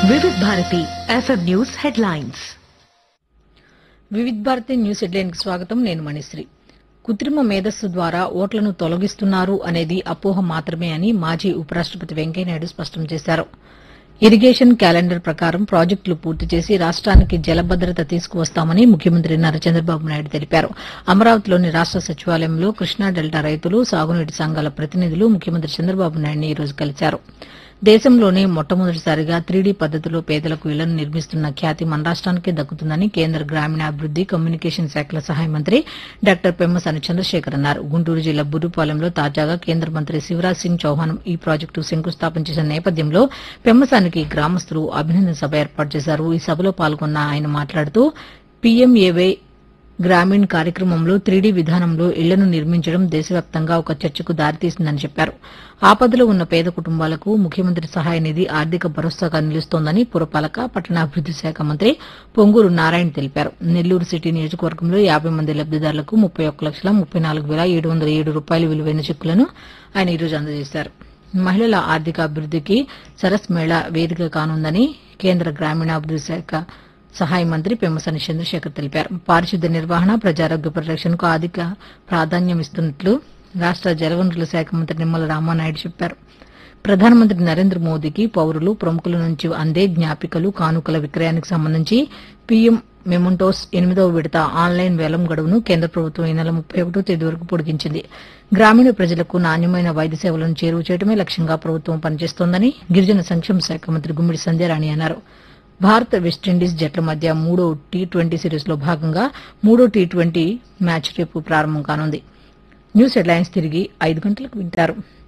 Vividh Bharati FM news headlines Vividh Bharati news headline కి స్వాగతం నేను మణిశ్రీ కృత్రిమ మేధస్సు ద్వారా ఓట్లను తొలగిస్తున్నారు అనేది అపోహ మాత్రమే అని మాజీ ఉపరాష్టపతి వెంకయ్యనాయుడు స్పష్టం చేశారు ఇరిగేషన్ క్యాలెండర్ ప్రకారం ప్రాజెక్టులు పూర్తి చేసి రాష్ట్రానికి జలభద్రత తీసుకువస్తామని ముఖ్యమంత్రి నారా చంద్రబాబు నాయుడు తెలిపారు అమరావతిలోని రాష్ట సచివాలయంలో కృష్ణా డెల్టా రైతులు సాగునీటి సంఘాల ప్రతినిధులు ముఖ్యమంత్రి చంద్రబాబు నాయుడిని ఈ రోజు కలిశారు దేశంలోనే మొట్టమొదటిసారిగా త్రీడీ పద్దతిలో పేదలకు ఇళ్లను నిర్మిస్తున్న ఖ్యాతి మన రాష్ట్రానికే దక్కుతుందని కేంద్ర గ్రామీణాభివృద్ది కమ్యూనికేషన్ శాఖల సహాయ మంత్రి డాక్టర్ పెమ్మసాని చంద్రశేఖర్ అన్నారు గుంటూరు జిల్లా బుర్రుపాలెంలో తాజాగా కేంద్ర మంత్రి శివరాజ్ సింగ్ చౌహాన్ ఈ ప్రాజెక్టు శంకుస్థాపన చేసిన నేపథ్యంలో పెమ్మసానికి గ్రామస్తులు అభినందన సభ ఏర్పాటు చేశారు ఈ సభలో పాల్గొన్న ఆయన మాట్లాడుతూ పీఎంఏవై గ్రామీణ్ కార్యక్రమంలో త్రీడీ విధానంలో ఇళ్లను నిర్మించడం దేశవ్యాప్తంగా ఒక చర్చకు దారితీసిందని చెప్పారు ఆపదలో ఉన్న పేద కుటుంబాలకు ముఖ్యమంత్రి సహాయ నిధి ఆర్థిక భరోసాగా నిలుస్తోందని పురపాలక పట్టణాభివృద్ది శాఖ మంత్రి పొంగూరు నారాయణ తెలిపారు నెల్లూరు సిటీ నియోజకవర్గంలో యాభై మంది లబ్దిదారులకు ముప్పై ఒక్క లక్షల ముప్పై నాలుగు వేల ఏడు వందల ఏడు రూపాయల విలువైన చెక్కులను ఆయన ఈరోజు అందజేశారు మహిళల ఆర్థిక అభివృద్దికి సరస్ మేళా వేదిక కానుందని కేంద్ర గ్రామీణాభివృద్ది శాఖ సహాయ మంత్రి పెమ్మసాని చంద్రశేఖర్ తెలిపారు పారిశుద్ధ్య నిర్వహణ ప్రజారోగ్య పరిరక్షణకు అధిక ప్రాధాన్యం ఇస్తున్నట్లు రాష్ట జలవనరుల శాఖ మంత్రి నిమ్మల రామానాయుడు చెప్పారు ప్రధానమంత్రి నరేంద్ర మోదీకి పౌరులు ప్రముఖుల నుంచి అందే జ్ఞాపికలు కానుకల విక్రయానికి సంబంధించి పీఎం మెమంటోస్ ఎనిమిదవ విడత ఆన్లైన్ వేలం గడువును కేంద్ర ప్రభుత్వం ఈ నెల ముప్పై ఒకటో తేదీ వరకు పొడిగించింది గ్రామీణ ప్రజలకు నాణ్యమైన వైద్య సేవలను చేరువ చేయడమే లక్ష్యంగా ప్రభుత్వం పనిచేస్తోందని గిరిజన సంక్షేమ శాఖ మంత్రి గుమ్మిడి సంధ్యారాణి అన్నారు భారత్ వెస్టిండీస్ జట్ల మధ్య మూడో టీ ట్వంటీ సిరీస్లో భాగంగా మూడో టీ ట్వంటీ మ్యాచ్ రేపు ప్రారంభం కానుంది న్యూస్ హెడ్లైన్స్ తిరిగి ఐదు గంటలకు వింటారు